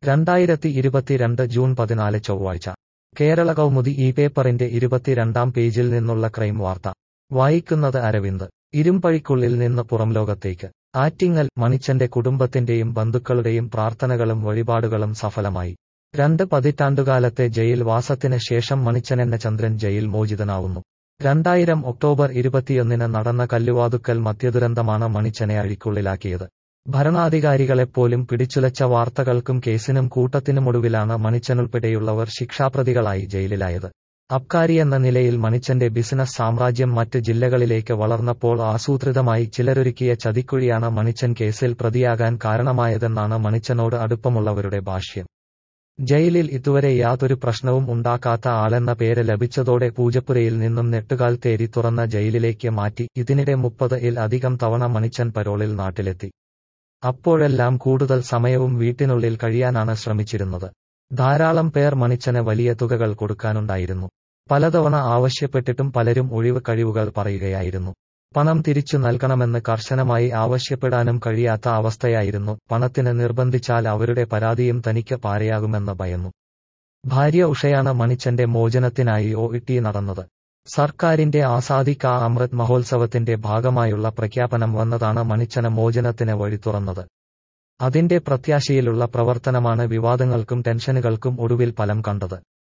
രണ്ടായിരത്തി ഇരുപത്തിരണ്ട് ജൂൺ പതിനാല് ചൊവ്വാഴ്ച കേരള കൗമുദി ഈ പേപ്പറിന്റെ ഇരുപത്തിരണ്ടാം പേജിൽ നിന്നുള്ള ക്രൈം വാർത്ത വായിക്കുന്നത് അരവിന്ദ് ഇരുമ്പഴിക്കുള്ളിൽ നിന്ന് പുറംലോകത്തേക്ക് ആറ്റിങ്ങൽ മണിച്ചന്റെ കുടുംബത്തിന്റെയും ബന്ധുക്കളുടെയും പ്രാർത്ഥനകളും വഴിപാടുകളും സഫലമായി രണ്ട് പതിറ്റാണ്ടുകാലത്തെ ജയിൽ വാസത്തിന് ശേഷം മണിച്ചനെന്ന ചന്ദ്രൻ ജയിൽ മോചിതനാവുന്നു രണ്ടായിരം ഒക്ടോബർ ഇരുപത്തിയൊന്നിന് നടന്ന കല്ലുവാതുക്കൽ മദ്യദുരന്തമാണ് മണിച്ചനെ അഴിക്കുള്ളിലാക്കിയത് ഭരണാധികാരികളെപ്പോലും പിടിച്ചുലച്ച വാർത്തകൾക്കും കേസിനും കൂട്ടത്തിനുമൊടുവിലാണ് മണിച്ചനുൾപ്പെടെയുള്ളവർ ശിക്ഷാപ്രതികളായി ജയിലിലായത് അബ്കാരിയെന്ന നിലയിൽ മണിച്ചന്റെ ബിസിനസ് സാമ്രാജ്യം മറ്റ് ജില്ലകളിലേക്ക് വളർന്നപ്പോൾ ആസൂത്രിതമായി ചിലരൊരുക്കിയ ചതിക്കുഴിയാണ് മണിച്ചൻ കേസിൽ പ്രതിയാകാൻ കാരണമായതെന്നാണ് മണിച്ചനോട് അടുപ്പമുള്ളവരുടെ ഭാഷ്യം ജയിലിൽ ഇതുവരെ യാതൊരു പ്രശ്നവും ഉണ്ടാക്കാത്ത ആളെന്ന പേര് ലഭിച്ചതോടെ പൂജപ്പുരയിൽ നിന്നും നെട്ടുകാൽ തേരി തുറന്ന ജയിലിലേക്ക് മാറ്റി ഇതിനിടെ മുപ്പത് ഇൽ അധികം തവണ മണിച്ചൻ പരോളിൽ നാട്ടിലെത്തി അപ്പോഴെല്ലാം കൂടുതൽ സമയവും വീട്ടിനുള്ളിൽ കഴിയാനാണ് ശ്രമിച്ചിരുന്നത് ധാരാളം പേർ മണിച്ചന് വലിയ തുകകൾ കൊടുക്കാനുണ്ടായിരുന്നു പലതവണ ആവശ്യപ്പെട്ടിട്ടും പലരും ഒഴിവ് കഴിവുകൾ പറയുകയായിരുന്നു പണം തിരിച്ചു നൽകണമെന്ന് കർശനമായി ആവശ്യപ്പെടാനും കഴിയാത്ത അവസ്ഥയായിരുന്നു പണത്തിന് നിർബന്ധിച്ചാൽ അവരുടെ പരാതിയും തനിക്ക് പാരയാകുമെന്ന് ഭയന്നു ഭാര്യ ഉഷയാണ് മണിച്ചന്റെ മോചനത്തിനായി ഒ ഇട്ടി നടന്നത് സർക്കാരിന്റെ ആസാദി കാ അമൃത് മഹോത്സവത്തിന്റെ ഭാഗമായുള്ള പ്രഖ്യാപനം വന്നതാണ് മണിച്ചന മോചനത്തിന് വഴി തുറന്നത് അതിന്റെ പ്രത്യാശയിലുള്ള പ്രവർത്തനമാണ് വിവാദങ്ങൾക്കും ടെൻഷനുകൾക്കും ഒടുവിൽ ഫലം കണ്ടത്